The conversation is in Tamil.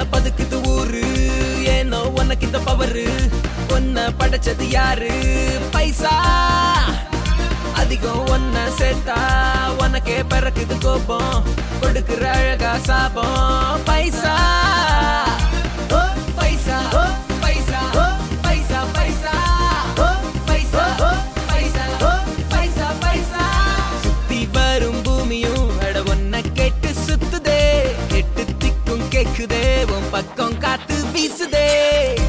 பதுக்குது ஊரு ஏனோ உனக்கு இந்த பவரு உன்னை படைச்சது யாரு பைசா அதிகம் ஒன்ன சேர்த்தா உனக்கே பிறக்குது கோபம் கொடுக்குற அழகா சாபம் பைசா ஓ, பைசா ஓ, பைசா ஓ, பைசா பைசா ஓ, பைசா ஓ, பைசா ஓ, பைசா பைசா சுத்தி வரும் பூமியும் அட ஒன்ன கேட்டு சுத்துதே எட்டு திக்கும் கேக்குதே உன் பக்கம் காத்து வீசுதே